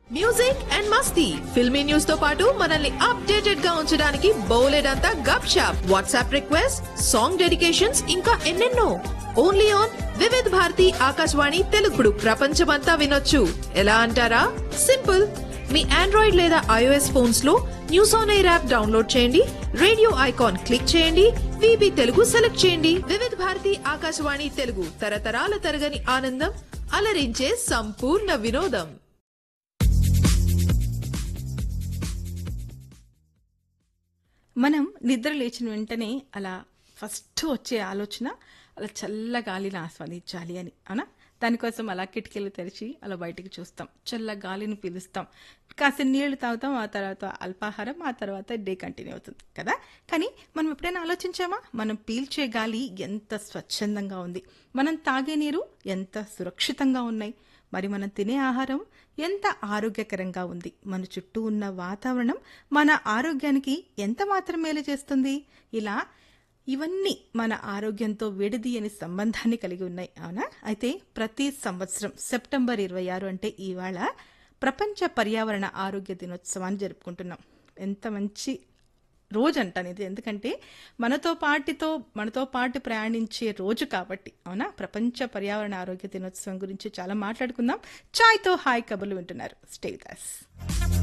Music and మస్తీ filmy news తో పాటు మనల్ని అప్డేటెడ్ గా ఉంచడానికి బోలెడంతా గప్ షాప్ వాట్సాప్ రిక్వెస్ట్ సాంగ్ డెడికేషన్స్ ఇంకా ఎన్నెన్నో ఓన్లీ ఆన్ వివిధ్ భారతి ఆకాశవాణి తెలుగుడు ప్రపంచమంతా వినొచ్చు ఎలా అంటారా సింపుల్ మీ ఆండ్రాయిడ్ లేదా ఐఓఎస్ ఫోన్స్ లో news on air app download చేయండి రేడియో ఐకాన్ క్లిక్ చేయండి విబి తెలుగు సెలెక్ట్ చేయండి వివిధ భారతి ఆకాశవాణి తెలుగు తరతరాల తరగని ఆనందం అలరించే సంపూర్ణ వినోదం మనం నిద్ర లేచిన వెంటనే అలా ఫస్ట్ వచ్చే ఆలోచన అలా చల్ల గాలిని ఆస్వాదించాలి అని అవునా దానికోసం అలా కిటికీలు తెరిచి అలా బయటికి చూస్తాం చల్ల గాలిని పీలుస్తాం కాస్త నీళ్లు తాగుతాం ఆ తర్వాత అల్పాహారం ఆ తర్వాత డే కంటిన్యూ అవుతుంది కదా కానీ మనం ఎప్పుడైనా ఆలోచించామా మనం పీల్చే గాలి ఎంత స్వచ్ఛందంగా ఉంది మనం తాగే నీరు ఎంత సురక్షితంగా ఉన్నాయి మరి మనం తినే ఆహారం ఎంత ఆరోగ్యకరంగా ఉంది మన చుట్టూ ఉన్న వాతావరణం మన ఆరోగ్యానికి ఎంత మాత్రం మేలు చేస్తుంది ఇలా ఇవన్నీ మన ఆరోగ్యంతో విడదీయని సంబంధాన్ని కలిగి ఉన్నాయి అవునా అయితే ప్రతి సంవత్సరం సెప్టెంబర్ ఇరవై ఆరు అంటే ఇవాళ ప్రపంచ పర్యావరణ ఆరోగ్య దినోత్సవాన్ని జరుపుకుంటున్నాం ఎంత మంచి రోజు అంటాను ఇది ఎందుకంటే మనతో పాటితో మనతో పాటు ప్రయాణించే రోజు కాబట్టి అవునా ప్రపంచ పర్యావరణ ఆరోగ్య దినోత్సవం గురించి చాలా మాట్లాడుకుందాం చాయ్తో హాయ్ కబుర్లు వింటున్నారు స్టే విత్ us.